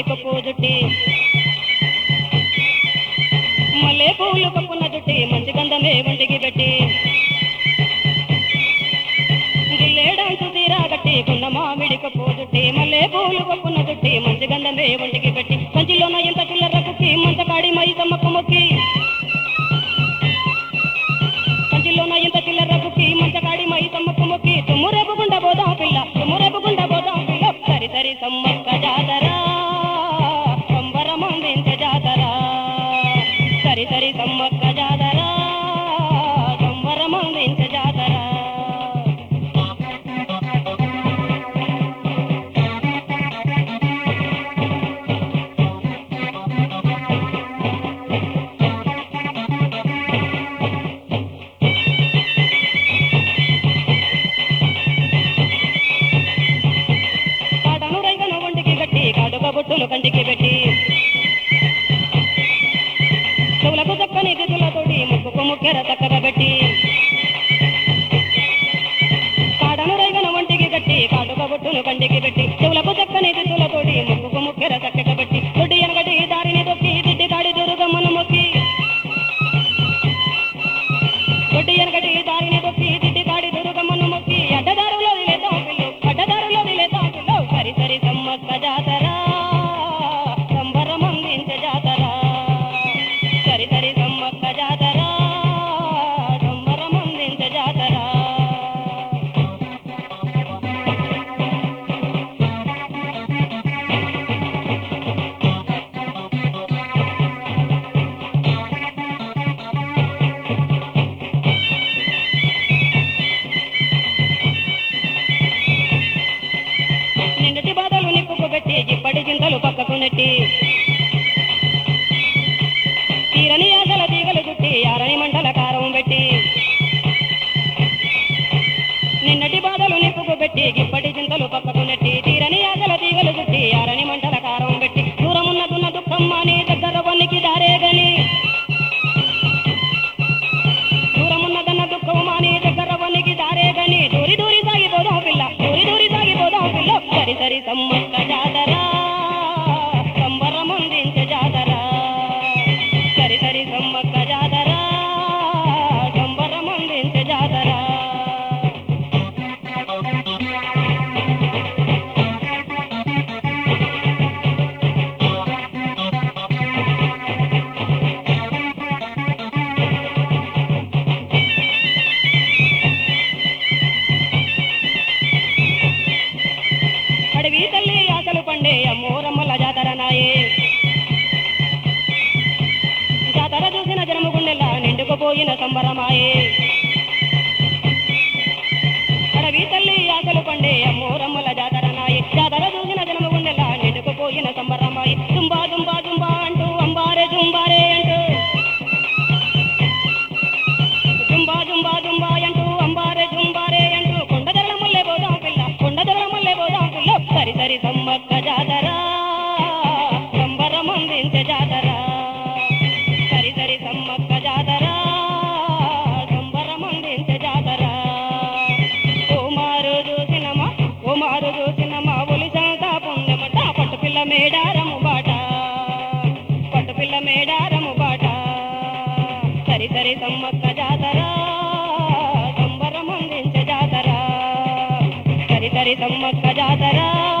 కొప్పు జుట్టి మల్లె పూలు కప్పున జుట్టి మంచి గంధమే ఒంటికి పెట్టి గిల్లేడాంచు తీరా గట్టి కున్న మామిడి కొప్పు జుట్టి మల్లె పూలు కప్పున జుట్టి మంచి గంధమే ఒంటికి పెట్టి కంచిలోన ఎంత చిల్లర కుక్కి మంచకాడి మై సమ్మకు మొక్కి కంచిలోన ఎంత చిల్లర కుక్కి మంచకాడి మై సమ్మకు మొక్కి తుమ్మురేపు గుండ పోదాం పిల్ల తుమ్మురేపు గుండ పోదాం పిల్ల సరి సరి సమ్మక్క జాతరా సంబరమందించ జాతరా సరి సరి సమ్మక్క జాతరా సంబరమందించ జాతరా కాటను రైగను ఒంటికి గట్టి కాటుక బొట్టులు కంటికి పెట్టి చెవులకు చక్కని దిద్దులతోటి ముక్కుకు ముక్కెర చక్కగా పెట్టి కాడను రైగను ఒంటికి గట్టి కాటుక బొట్టులు కంటికి పెట్టి చెవులకు చక్కని దిద్దులతోటి ముక్కుకు ముక్కెర చక్కగా పెట్టి దొడ్డి ఎనగటి దారిని దొక్కి దిడ్డి దాడి దురుగమ్మను మొక్కి దొడ్డి ఎనగటి దారిని దొక్కి దిడ్డి దాడి దురుగమ్మను మొక్కి అడ్డదారులో లేదాం పిల్లు అడ్డదారులో లేదాం పిల్లు సరి సరి సమ్మక్క జాతరా సంబరమందించ జాతరా సరి సరి సమ్మక్క జాతరా సంబరమందించ జాతరా నిండటి బాధలు నిప్పుకు పెట్టి జిప్పటి చింతలు పక్కకు నెట్టి తీరని ఆశల తీగలు చుట్టి ఆరని మంటల కారం పెట్టి నిన్నటి బాధలు నిప్పుకు పెట్టి గిప్పటి చింతలు పక్కకు నెట్టి తీరని ఆశల తీగలు చుట్టి ఆరని మంటల కారం పెట్టి దూరమున్నదున్న దుఃఖం మాని దగ్గర వనికి దారే గని దూరమున్నదన్న దుఃఖం మాని దగ్గర వనికి దారే గని దూరి దూరి సాగిపోదాం పిల్ల దూరి దూరి సాగిపోదాం పిల్ల సరి సరి సమ్మక్క జాతరా సంబరమందించ జాతరా సరి సరి సమ్మక్క జాతరా సంబరమందించ జాతరా అడవి తల్లి ఆశలు పండే అమ్మోరమ్మల జాతర నాయే జాతర చూసిన జనము గుండెలా నిండుకుపోయిన సంబరమాయే అడవి తల్లి ఆశలు పండే అమ్మోరమ్మల జాతర నాయే జాతర చూసిన జనము గుండెలా నిండుకుపోయిన సంబరమాయే దుంబా దుంబా దుంబా అంటూ అంబారే జుంబారే అంటూ జుంబా జుంబా జుంబా అంటూ అంబారే జుంబారే అంటూ కొండ జగల ముల్లే పోదాం పిల్ల కొండ జగల ముల్లే పోదాం పిల్ల సరి సరి సమ్మక్క జాతరా సంబరమందించే జాతరా సరి సరి సమ్మక్క జాతరా సంబరమందించే జాతరా ఓ మారు చూసినమా ఓ మారు చూసినమా ఒలి సంతా పుణ్యమట పట్టు పిల్ల మేడారము బాట పట్టు పిల్ల మేడారము బాట సరి సరి సమ్మక్క జాతరా సంబరమందించే జాతరా సరి సరి సమ్మక్క జాతరా